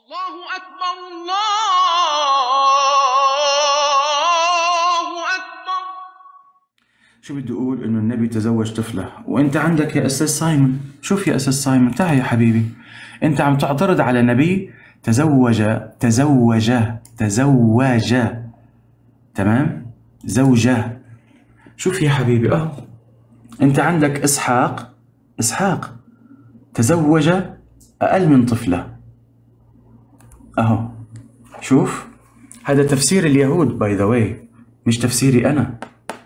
الله أكبر الله أكبر شو بدي اقول انه النبي تزوج طفله وانت عندك يا استاذ سايمون شوف يا استاذ سايمون تعال يا حبيبي انت عم تعترض على نبي تزوج تزوج تزوج تمام زوجه شوف يا حبيبي اه انت عندك اسحاق اسحاق تزوج اقل من طفله اهو شوف هذا تفسير اليهود باي ذا واي مش تفسيري انا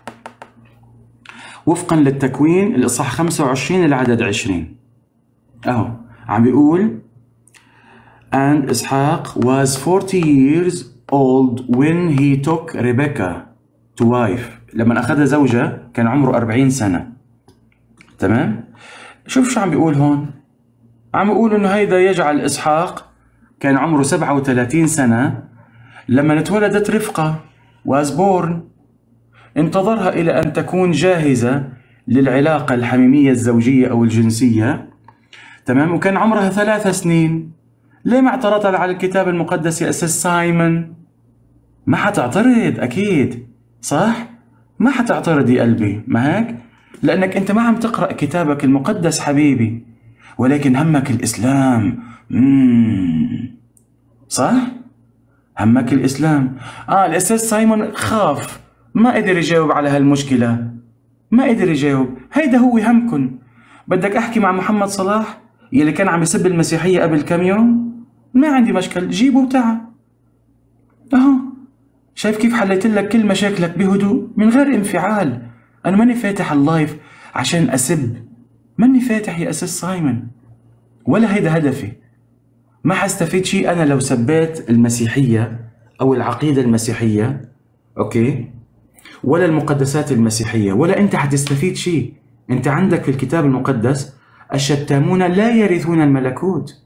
وفقا للتكوين الإصحاح 25 العدد 20 أهو عم بيقول And إسحاق was 40 years old when he took Rebecca to wife لما أخذها زوجة كان عمره 40 سنة تمام شوف شو عم بيقول هون عم بيقول إنه هيدا يجعل إسحاق كان عمره 37 سنة لما اتولدت رفقة was born انتظرها إلى أن تكون جاهزة للعلاقة الحميمية الزوجية أو الجنسية تمام وكان عمرها ثلاث سنين ليه ما اعترضت على الكتاب المقدس يا أساس سايمون ما حتعترض أكيد صح ما حتعترض يا قلبي ما هيك لأنك أنت ما عم تقرأ كتابك المقدس حبيبي ولكن همك الإسلام مم. صح همك الإسلام آه الأستاذ سايمون خاف ما قدر يجاوب على هالمشكلة ما قدر يجاوب هيدا هو همكن بدك أحكي مع محمد صلاح يلي كان عم يسب المسيحية قبل كم يوم ما عندي مشكل جيبه وتعال أهو شايف كيف حليت لك كل مشاكلك بهدوء من غير انفعال أنا ماني فاتح اللايف عشان أسب ماني فاتح يا أساس سايمون ولا هيدا هدفي ما حستفيد شيء أنا لو سبيت المسيحية أو العقيدة المسيحية أوكي ولا المقدسات المسيحية ولا أنت حتستفيد شيء أنت عندك في الكتاب المقدس الشتامون لا يرثون الملكوت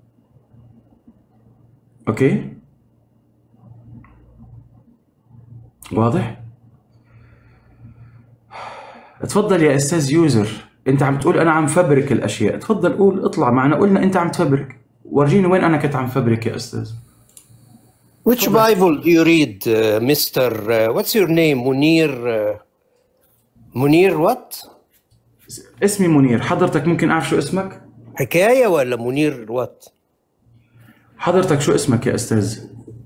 أوكي واضح تفضل يا أستاذ يوزر أنت عم تقول أنا عم فبرك الأشياء تفضل قول اطلع معنا قلنا أنت عم تفبرك ورجيني وين أنا كنت عم فبرك يا أستاذ Which Bible do you read, uh, Mr. Uh, what's your name? Munir. Uh, Munir what? اسمي منير حضرتك ممكن أعرف شو اسمك حكاية ولا منير what? حضرتك شو اسمك يا أستاذ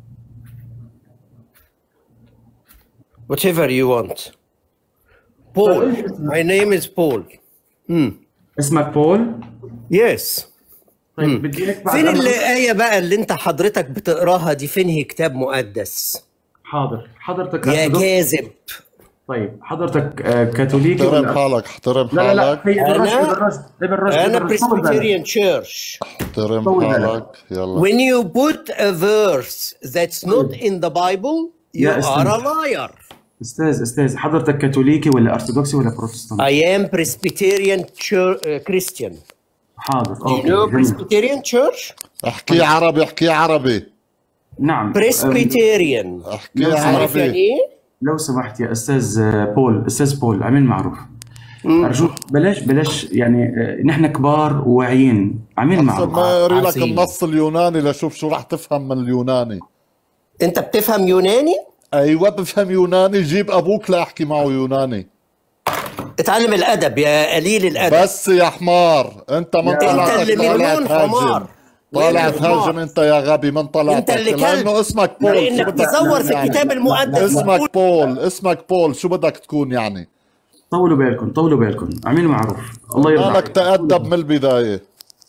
Whatever you want. Paul. My name is Paul. Hmm. اسمك بول Yes. طيب بدي اياك بعد فين أنا- الآية بقى اللي أنت حضرتك بتقراها دي فين هي كتاب مقدس؟ حاضر حضرتك يا أرثوذكس؟ كاذب طيب حضرتك آه، كاثوليكي احترم ولا حالك احترم لا لا لا حالك هي بالرشد أنا- بالرشد هي بالرشد أنا بالرشد. طول بالك. بريسبيتيريان تشيرش احترم طول بالك. حالك يلا When you put a verse that's not in the Bible you يا are أستاذ. a liar. استاذ استاذ حضرتك كاثوليكي ولا ارثوذكسي ولا بروتستانت؟ I am Presbyterian chur- uh, Christian. حاضر You know اوكي جميل. Presbyterian church? احكي عربي احكي عربي نعم أم، Presbyterian. احكي عارف يعني عربي ايه؟ لو سمحت يا استاذ آه، بول استاذ بول عمل معروف ارجوك بلاش بلاش يعني آه، نحن كبار وواعيين عمل احسن معروف ما يقري لك عظيم. النص اليوناني لشوف شو راح تفهم من اليوناني انت بتفهم يوناني؟ ايوه بفهم يوناني جيب ابوك لاحكي معه يوناني اتعلم الادب يا قليل الادب بس يا حمار انت من انت طلعتك اللي طالع مليون تهاجم حمار. طالع وين الحمار؟ تهاجم انت يا غبي من طلعتك انت اللي كلب لانه اسمك بول شو لانك بدك تزور تكون في يعني؟ الكتاب المقدس اسمك بول اسمك بول شو بدك تكون يعني طولوا بالكم طولوا بالكم عملوا معروف الله يرضى مالك عليك. تأدب من البداية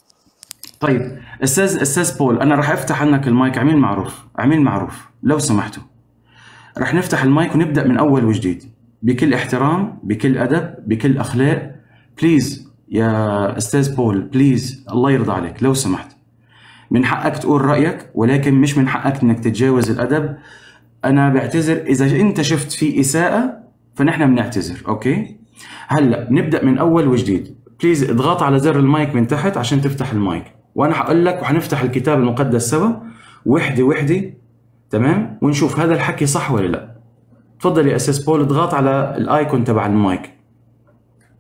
طيب استاذ استاذ بول انا راح افتح عنك المايك عميل معروف عميل معروف لو سمحتوا راح نفتح المايك ونبدا من اول وجديد بكل احترام بكل ادب بكل اخلاق بليز يا استاذ بول بليز الله يرضى عليك لو سمحت من حقك تقول رايك ولكن مش من حقك انك تتجاوز الادب انا بعتذر اذا انت شفت في اساءه فنحن بنعتذر اوكي هلا نبدا من اول وجديد بليز اضغط على زر المايك من تحت عشان تفتح المايك وانا حقول لك وحنفتح الكتاب المقدس سوا وحده وحده تمام ونشوف هذا الحكي صح ولا لا تفضل يا اساس بول اضغط على الايكون تبع المايك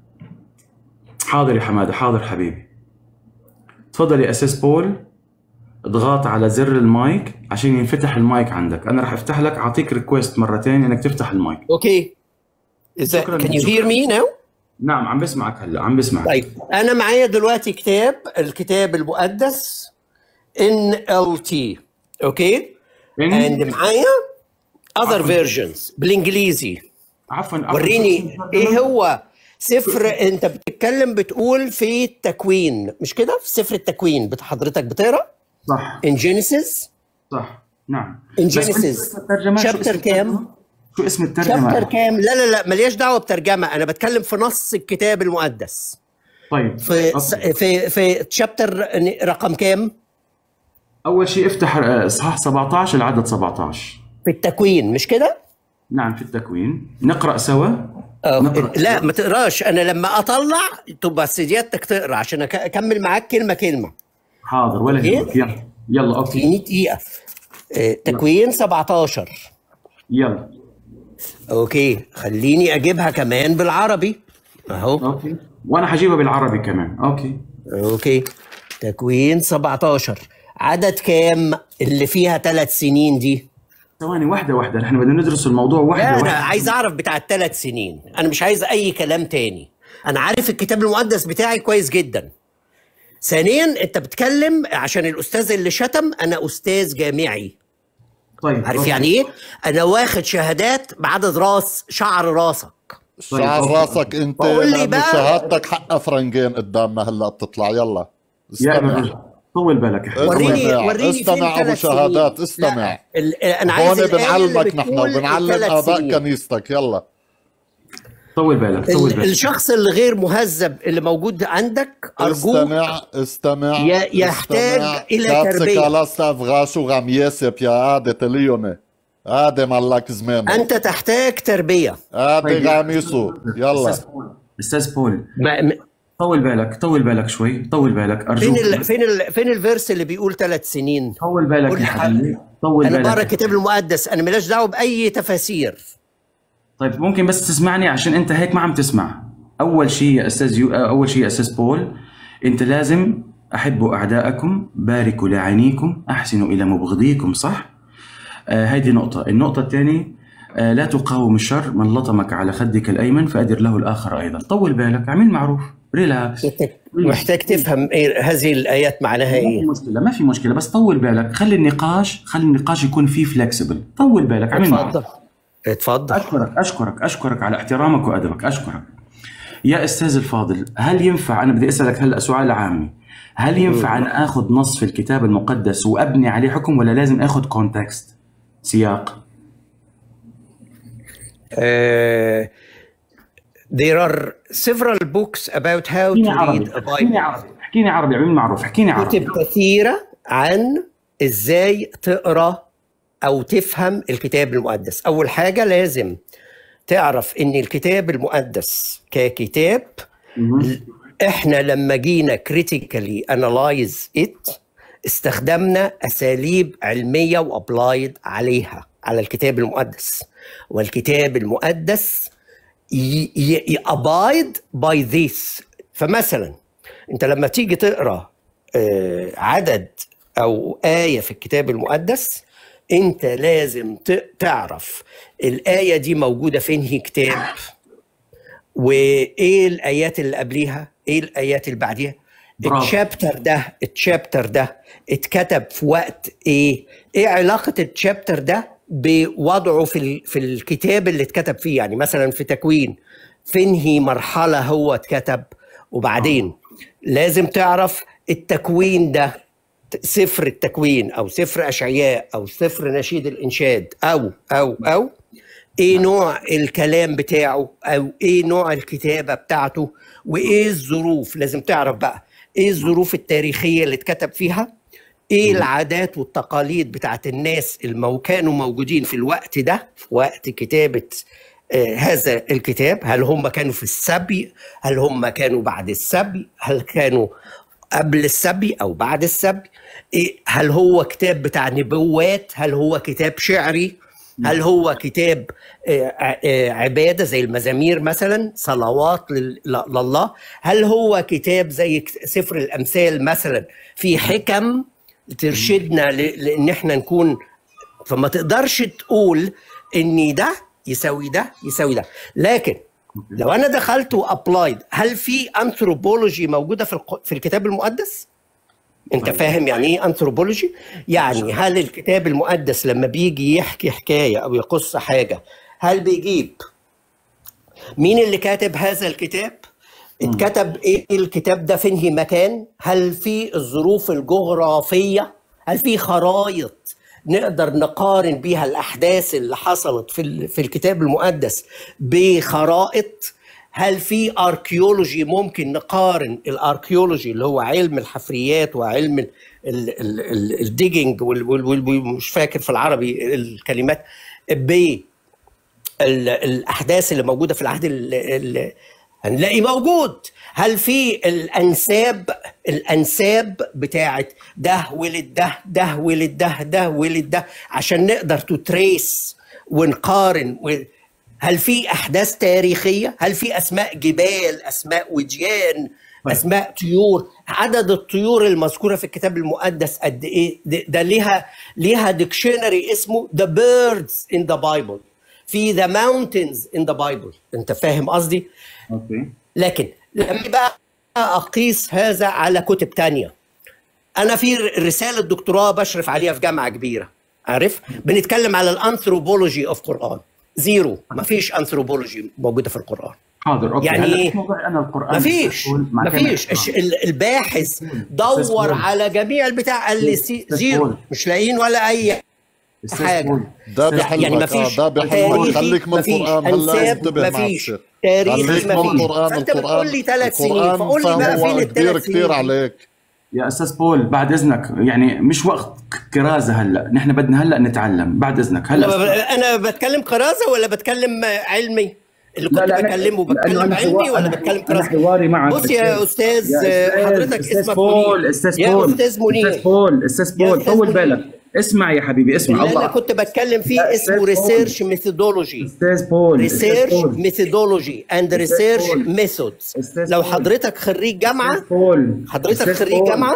حاضر يا حماده حاضر حبيبي تفضل يا اساس بول اضغط على زر المايك عشان ينفتح المايك عندك انا راح افتح لك اعطيك ريكويست مرتين انك تفتح المايك اوكي Is that, شكراً. can you hear me now? نعم عم بسمعك هلا عم بسمعك طيب انا معايا دلوقتي كتاب الكتاب المقدس NLT اوكي إن- and معايا other versions بالانجليزي عفوا عفواً. وريني ايه هو سفر انت بتتكلم بتقول في التكوين مش كده في سفر التكوين بت- حضرتك بتقرا صح in Genesis صح نعم in بس قلت Genesis اسم الترجمة، شو chapter اسم كام الترجمة؟ شو اسم الترجمة شابتر كام لا لا لا ملياش دعوه بترجمه انا بتكلم في نص الكتاب المقدس طيب في أوكي. في في شابتر رقم كام اول شيء افتح آه، اصحاح 17 العدد 17 في التكوين مش كده نعم في التكوين نقرا سوا آه، نقرأ. لا ما تقراش انا لما اطلع تبقى سيادتك تقرا عشان أك- اكمل معاك كلمه كلمه حاضر ولا إيه؟ يهمك يلا يلا اوكي اديني دقيقه آه، تكوين 17 يلا اوكي خليني اجيبها كمان بالعربي اهو اوكي وانا حجيبها بالعربي كمان اوكي اوكي تكوين 17 عدد كام اللي فيها ثلاث سنين دي ثواني واحدة واحدة نحن بدنا ندرس الموضوع لا واحدة انا واحدة عايز اعرف بتاع الثلاث سنين انا مش عايز اي كلام تاني انا عارف الكتاب المقدس بتاعي كويس جدا ثانيا انت بتتكلم عشان الاستاذ اللي شتم انا استاذ جامعي طيب عارف أوكي. يعني ايه انا واخد شهادات بعدد راس شعر راسك شعر أوكي. راسك انت بقول لي لانه بقى- شهادتك حقها فرنجين قدامنا هلا بتطلع يلا يا ابن استمع الرجل طول بالك يا حبيبي. وريني استمع. وريني فين استمع أبو ثلاث شهادات، سنين. استمع. لا ال- انا عايز هون الآية اللي بنعلمك نحن بتقول وبنعلم الثلاث اباء سنين. كنيستك يلا طول بالك طول ال- بالك الشخص الغير مهذب اللي موجود عندك ارجوك استمع استمع ي- يحتاج استمع. إلى كاتسك تربية. على غاشو غام ياسب يا عادة تليوني عادة مالك زمان انت تحتاج تربيه عادة طيب. غاميسو يلا استاذ بول استاذ بول ما ما- طول بالك طول بالك شوي طول بالك فين ارجوك ال... فين ال... فين الفيرس اللي بيقول ثلاث سنين طول بالك قول يا لي حبيبي طول انا بقرا بالك الكتاب المقدس انا ملاش دعوه باي تفاسير طيب ممكن بس تسمعني عشان انت هيك ما عم تسمع اول شيء يا استاذ يو... اول شيء يا استاذ بول انت لازم احبوا اعداءكم باركوا لاعينيكم احسنوا الى مبغضيكم صح آه هذه نقطه النقطه الثانيه آه لا تقاوم الشر من لطمك على خدك الايمن فادر له الاخر ايضا طول بالك اعمل معروف ريلاكس محتاج تفهم إيه هذه الايات معناها ما في ايه مشكله ما في مشكله بس طول بالك خلي النقاش خلي النقاش يكون فيه فلكسبل طول بالك اعمل معروف اتفضل اتفضل اشكرك اشكرك اشكرك على احترامك وادبك اشكرك يا استاذ الفاضل هل ينفع انا بدي اسالك هلا سؤال عامي هل ينفع انا اخذ نص في الكتاب المقدس وابني عليه حكم ولا لازم اخذ كونتكست سياق Uh, there are several books about how احكيني to عربي read a احكيني Bible عربي احكيني عربي عميل معروف احكيني عربي كتب كثيرة عن ازاي تقرا او تفهم الكتاب المقدس اول حاجة لازم تعرف ان الكتاب المقدس ككتاب احنا لما جينا critically analyze it استخدمنا اساليب علميه وابلايد عليها على الكتاب المقدس والكتاب المقدس abide by this فمثلا انت لما تيجي تقرا آه، عدد او ايه في الكتاب المقدس انت لازم ت- تعرف الايه دي موجوده في انهي كتاب وايه الايات اللي قبليها ايه الايات اللي بعديها برافو. الشابتر ده الشابتر ده اتكتب في وقت ايه ايه علاقه الشابتر ده بوضعه في ال- في الكتاب اللي اتكتب فيه يعني مثلا في تكوين في انهي مرحله هو اتكتب وبعدين لازم تعرف التكوين ده سفر التكوين او سفر اشعياء او سفر نشيد الانشاد او او او ايه نوع الكلام بتاعه او ايه نوع الكتابه بتاعته وايه الظروف لازم تعرف بقى ايه الظروف التاريخيه اللي اتكتب فيها ايه العادات والتقاليد بتاعت الناس اللي كانوا موجودين في الوقت ده في وقت كتابه آه هذا الكتاب هل هم كانوا في السبي هل هم كانوا بعد السبي هل كانوا قبل السبي او بعد السبي إيه هل هو كتاب بتاع نبوات هل هو كتاب شعري هل هو كتاب آه، آه، عباده زي المزامير مثلا صلوات لل- ل- لله هل هو كتاب زي كت- سفر الامثال مثلا في حكم ترشدنا ل- لان احنا نكون فما تقدرش تقول ان ده يساوي ده يساوي ده لكن لو انا دخلت وابلايد هل في انثروبولوجي موجوده في الق- في الكتاب المقدس انت طيب. فاهم يعني ايه انثروبولوجي يعني هل الكتاب المقدس لما بيجي يحكي حكايه او يقص حاجه هل بيجيب مين اللي كاتب هذا الكتاب اتكتب ايه الكتاب ده فين مكان هل في الظروف الجغرافيه هل في خرايط نقدر نقارن بيها الاحداث اللي حصلت في ال- في الكتاب المقدس بخرائط هل في اركيولوجي ممكن نقارن الاركيولوجي اللي هو علم الحفريات وعلم الديجنج مش فاكر في العربي الكلمات ب ال- الاحداث اللي موجوده في العهد ال- ال- هنلاقي موجود هل في الانساب الانساب بتاعت ده ولد ده ده ولد ده ده ولد ده عشان نقدر تتريس ونقارن و- هل في احداث تاريخيه هل في اسماء جبال اسماء وديان اسماء طيور عدد الطيور المذكوره في الكتاب المقدس قد ايه ده, ده ليها ليها ديكشنري اسمه The Birds in the Bible في The Mountains in the Bible انت فاهم قصدي اوكي لكن لما بقى اقيس هذا على كتب تانية انا في رساله دكتوراه بشرف عليها في جامعه كبيره عارف بنتكلم على الانثروبولوجي اوف قران زيرو ما فيش انثروبولوجي موجوده في القران حاضر اوكي يعني هلا إيه؟ مش موضوعي انا القران ما فيش مع ما كامل فيش احترام. الش- ال- الباحث دور بول. على جميع البتاع قال لي سي- أستاذ زيرو بول. مش لاقيين ولا اي أستاذ حاجة. بول. ده أستاذ بحلمك يعني ما آه، فيش ده بحلمك تاريخي خليك من ما فيش القرآن هلا انساب انتبه ما مع فيش الشيخ تاريخي خليك ما من فيش القرآن فانت القرآن بتقول لي ثلاث سنين القرآن فقول لي بقى فهو فين كبير الثلاث كتير سنين عليك يا استاذ بول بعد اذنك يعني مش وقت كرازه هلا نحن بدنا هلا نتعلم بعد اذنك هلا انا انا بتكلم كرازه ولا بتكلم علمي اللي كنت لا، أنا- بكلمه لأنه بتكلم أنا علمي حوار- ولا أنا- بتكلم أنا كرازه حواري معك بص يا استاذ يا حضرتك أستاذ اسمك بول منير استاذ يا بول استاذ منير استاذ بول استاذ يا بول أستاذ طول منير. بالك اسمع يا حبيبي اسمع اللي انا الله كنت بتكلم فيه يا اسمه أستاذ بول. ريسيرش ميثودولوجي استاذ بول أستاذ ريسيرش بول. ميثودولوجي اند ريسيرش بول. ميثودز أستاذ لو بول. حضرتك خريج جامعه أستاذ بول حضرتك أستاذ خريج بول. جامعه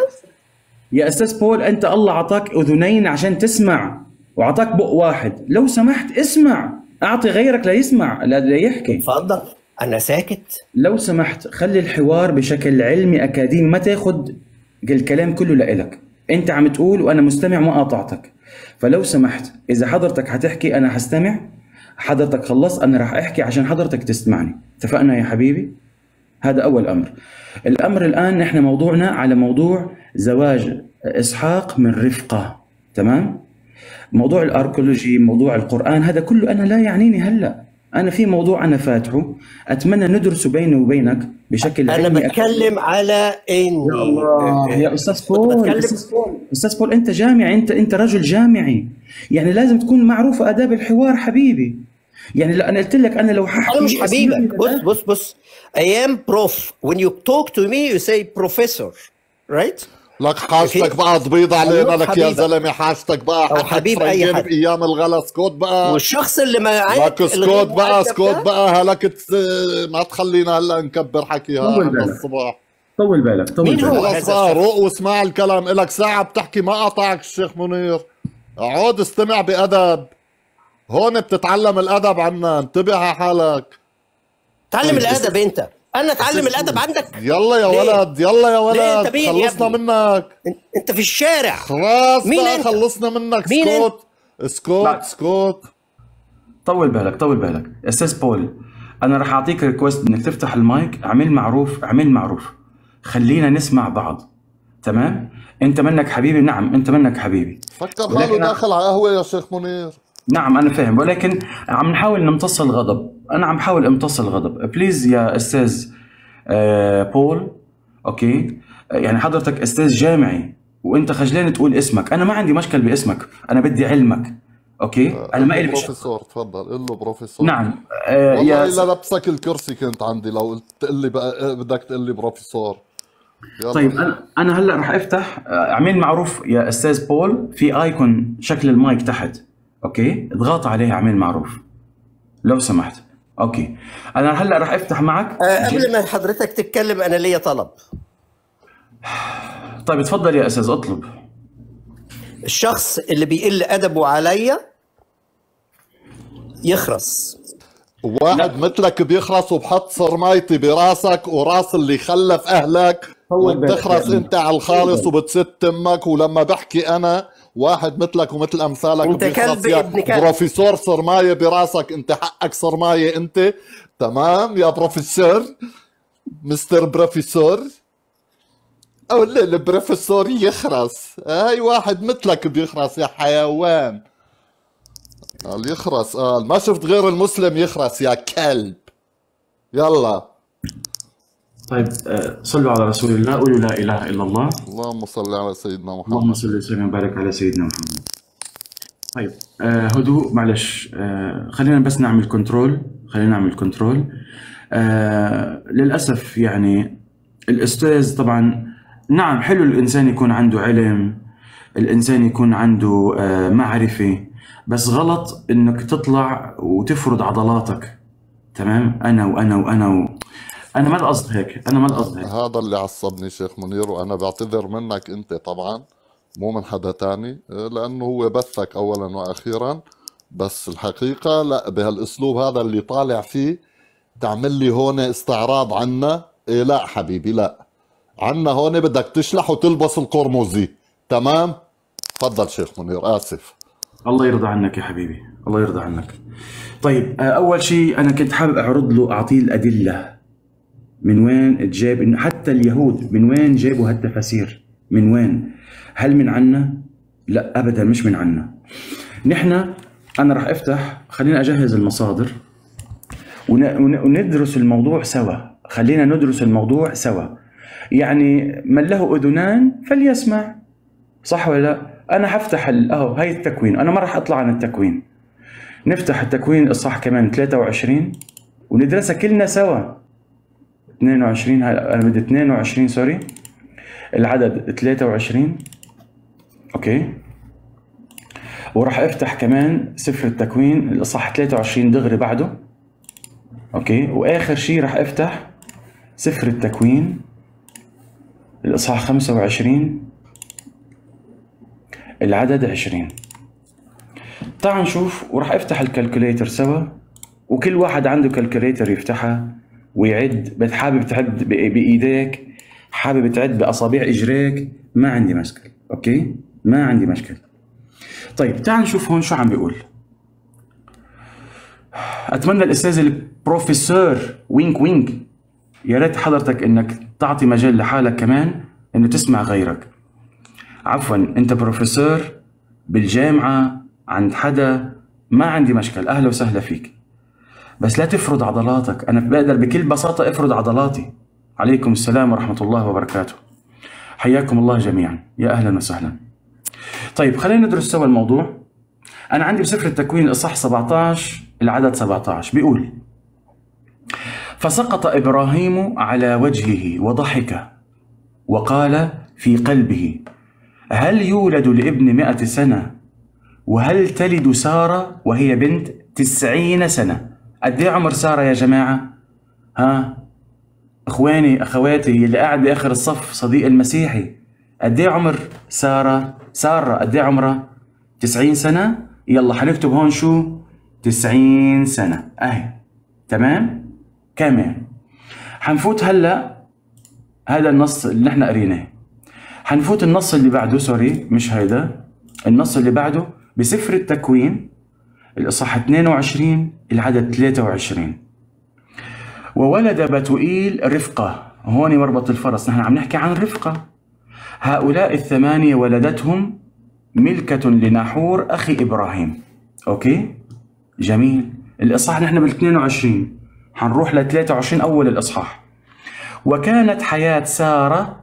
يا استاذ بول انت الله عطاك اذنين عشان تسمع وعطاك بق واحد لو سمحت اسمع اعطي غيرك ليسمع لا ليحكي اتفضل انا ساكت لو سمحت خلي الحوار بشكل علمي اكاديمي ما تاخد الكلام كله لإلك انت عم تقول وانا مستمع ما قاطعتك فلو سمحت اذا حضرتك حتحكي انا حستمع حضرتك خلص انا راح احكي عشان حضرتك تسمعني اتفقنا يا حبيبي هذا اول امر الامر الان نحن موضوعنا على موضوع زواج اسحاق من رفقه تمام موضوع الاركولوجي موضوع القران هذا كله انا لا يعنيني هلا انا في موضوع انا فاتحه اتمنى ندرسه بيني وبينك بشكل انا علمي بتكلم على اني يا الله يا استاذ بول بتكلم- استاذ بول استاذ بول انت جامعي انت انت رجل جامعي يعني لازم تكون معروفه اداب الحوار حبيبي يعني لا انا قلت لك انا لو ححكي انا مش حبيبك اسمعني بص للآخر. بص بص I am prof when you talk to me you say professor right لك حاجتك أوكي. بقى تبيض علينا أيوة لك يا حبيبك. زلمه حاجتك بقى أو حقك حبيب أي فرنجين حد. بايام الغلا اسكت بقى والشخص اللي معاك لك الغير اسكت بقى مؤدب اسكت ده، بقى هلك تس- ما تخلينا هلا نكبر حكيها طول عند بالك. الصباح طول بالك طول مين بالك هو؟ خلص هذا بقى الشخص. روق واسمع الكلام إلك ساعة بتحكي ما قطعك الشيخ منير اقعد استمع بأدب هون بتتعلم الأدب عنا انتبه على حالك تعلم الادب انت انا اتعلم الادب عندك يلا يا ليه؟ ولد يلا يا ليه ولد أنت مين يا خلصنا ابني؟ منك أنت- انت في الشارع خلاص مين بقى أنت؟ خلصنا منك مين أنت؟ اسكت اسكت لا. اسكت طول بالك طول بالك استاذ بول انا راح اعطيك ريكوست انك تفتح المايك اعمل معروف اعمل معروف خلينا نسمع بعض تمام انت منك حبيبي نعم انت منك حبيبي فكر ولكن حاله أنا- داخل على قهوة يا شيخ منير نعم انا فاهم ولكن عم نحاول نمتص الغضب انا عم بحاول امتص الغضب بليز يا استاذ آه بول اوكي آه، يعني حضرتك استاذ جامعي وانت خجلان تقول اسمك انا ما عندي مشكل باسمك انا بدي علمك اوكي انا ما قل إلي له مشكلة. بروفيسور تفضل قل له بروفيسور نعم آه والله يا الا لبسك الكرسي كنت عندي لو قلت تقول لي بقى بدك تقول لي بروفيسور يلا. طيب انا انا هلا رح افتح آه، اعمل معروف يا استاذ بول في ايكون شكل المايك تحت اوكي اضغط عليه اعمل معروف لو سمحت اوكي انا هلا رح افتح معك آه، قبل ما حضرتك تتكلم انا ليا طلب طيب تفضل يا استاذ اطلب الشخص اللي بيقل ادبه عليا يخرس واحد مثلك بيخرس وبحط صرمايتي براسك وراس اللي خلف اهلك طول بالك وبتخرس يا انت على الخالص وبتسد تمك ولما بحكي انا واحد مثلك ومثل امثالك انت بيخرس كلب يا ابن كلب. بروفيسور صرمايه براسك انت حقك صرمايه انت تمام يا بروفيسور مستر بروفيسور او لا البروفيسور يخرس هاي واحد مثلك بيخرس يا حيوان قال يخرس قال ما شفت غير المسلم يخرس يا كلب يلا طيب آه، صلوا على رسول الله قولوا لا اله الا الله اللهم صل على سيدنا محمد اللهم صل وسلم وبارك على سيدنا محمد طيب آه هدوء معلش آه خلينا بس نعمل كنترول خلينا نعمل كنترول آه للأسف يعني الأستاذ طبعا نعم حلو الإنسان يكون عنده علم الإنسان يكون عنده آه معرفة بس غلط إنك تطلع وتفرض عضلاتك تمام أنا وأنا وأنا و... أنا ما القصد هيك أنا ما القصد هيك هذا اللي عصبني شيخ منير وانا بعتذر منك انت طبعا مو من حدا تاني آه، لانه هو بثك اولا واخيرا بس الحقيقة لا بهالاسلوب هذا اللي طالع فيه تعمل لي هون استعراض عنا إيه لا حبيبي لا عنا هون بدك تشلح وتلبس القرمزي تمام تفضل شيخ منير اسف الله يرضى عنك يا حبيبي الله يرضى عنك طيب آه، اول شيء انا كنت حابب اعرض له اعطيه الادله من وين تجاب انه حتى اليهود من وين جابوا هالتفاسير من وين هل من عنا لا ابدا مش من عنا نحن انا راح افتح خلينا اجهز المصادر ون- ون- وندرس الموضوع سوا خلينا ندرس الموضوع سوا يعني من له اذنان فليسمع صح ولا لا؟ انا حفتح ال- اهو هاي التكوين انا ما راح اطلع عن التكوين نفتح التكوين الصح كمان 23 وندرسها كلنا سوا 22 هاي- انا بدي 22 سوري العدد 23 اوكي وراح افتح كمان سفر التكوين الاصحاح 23 دغري بعده اوكي واخر شيء راح افتح سفر التكوين الاصحاح 25 العدد 20 تعال نشوف وراح افتح الكالكوليتر سوا وكل واحد عنده كالكوليتر يفتحها ويعد بس حابب تعد ب- بايديك حابب تعد باصابع اجريك ما عندي مشكل اوكي ما عندي مشكل طيب تعال نشوف هون شو عم بيقول اتمنى الاستاذ البروفيسور وينك وينك يا ريت حضرتك انك تعطي مجال لحالك كمان انه تسمع غيرك عفوا انت بروفيسور بالجامعة عند حدا ما عندي مشكل اهلا وسهلا فيك بس لا تفرض عضلاتك انا بقدر بكل بساطة افرض عضلاتي عليكم السلام ورحمة الله وبركاته حياكم الله جميعا يا اهلا وسهلا طيب خلينا ندرس سوا الموضوع انا عندي بسفر التكوين الاصح 17 العدد 17 بيقول فسقط ابراهيم على وجهه وضحك وقال في قلبه هل يولد لابن مئة سنة وهل تلد سارة وهي بنت تسعين سنة قد ايه عمر سارة يا جماعة ها اخواني اخواتي اللي قاعد باخر الصف صديق المسيحي قد ايه عمر سارة سارة قد ايه عمرها 90 سنة يلا حنكتب هون شو 90 سنة اهي تمام كمان حنفوت هلا هذا النص اللي نحن قريناه حنفوت النص اللي بعده سوري مش هيدا النص اللي بعده بسفر التكوين الإصحاح 22 العدد 23 وولد بتوئيل رفقة هون مربط الفرس نحن عم نحكي عن رفقة هؤلاء الثمانية ولدتهم ملكة لناحور أخي إبراهيم أوكي جميل الإصحاح نحن بال 22 حنروح ل 23 أول الإصحاح وكانت حياة سارة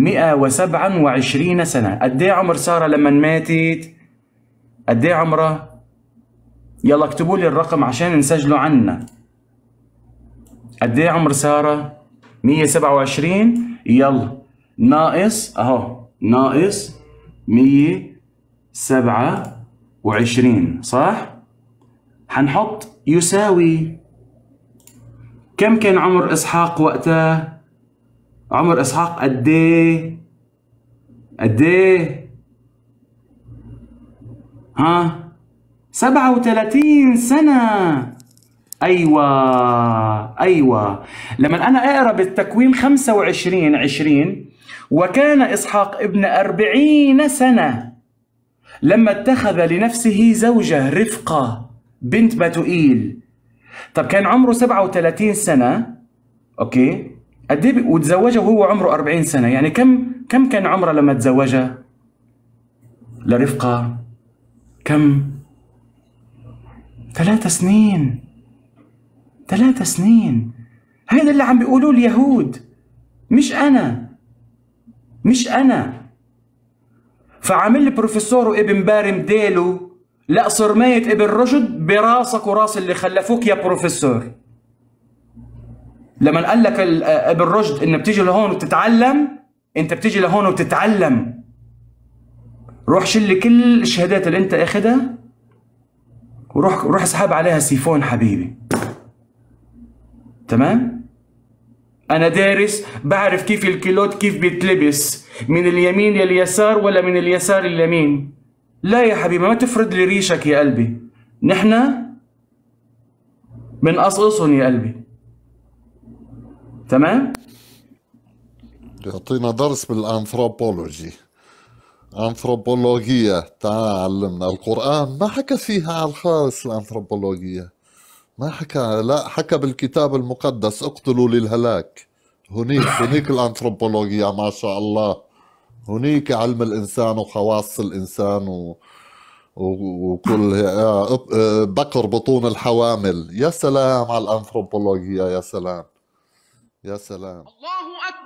127 سنة قد ايه عمر سارة لما ماتت قد ايه عمرها يلا اكتبوا لي الرقم عشان نسجله عنا قد ايه عمر سارة 127 يلا ناقص اهو ناقص 127 صح حنحط يساوي كم كان عمر اسحاق وقتها عمر اسحاق قد ايه قد ايه ها 37 سنة أيوة أيوة لما أنا أقرأ بالتكوين 25 20 وكان إسحاق ابن أربعين سنة لما اتخذ لنفسه زوجة رفقة بنت بتوئيل طب كان عمره 37 سنة أوكي قد إيه وتزوجها وهو عمره 40 سنة يعني كم كم كان عمره لما تزوجها لرفقة كم ثلاث سنين ثلاث سنين هذا اللي عم بيقولوه اليهود مش أنا مش أنا فعامل لي بروفيسور ابن بارم ديلو لا صرمية ابن رشد براسك وراس اللي خلفوك يا بروفيسور لما قال لك ال- ابن رشد انك بتيجي لهون وتتعلم انت بتيجي لهون وتتعلم روح شيل كل الشهادات اللي انت اخدها وروح روح اسحب عليها سيفون حبيبي تمام انا دارس بعرف كيف الكيلوت كيف بيتلبس من اليمين لليسار ولا من اليسار لليمين لا يا حبيبي ما تفرد لي ريشك يا قلبي نحن بنقصقصهم يا قلبي تمام يعطينا درس بالانثروبولوجي انثروبولوجيا تعال علمنا القرآن ما حكى فيها على الخالص الانثروبولوجيا ما حكى لا حكى بالكتاب المقدس اقتلوا للهلاك هنيك هنيك الانثروبولوجيا ما شاء الله هنيك علم الانسان وخواص الانسان و... و- وكل آه، آه، بكر بطون الحوامل يا سلام على الانثروبولوجيا يا سلام يا سلام الله أكبر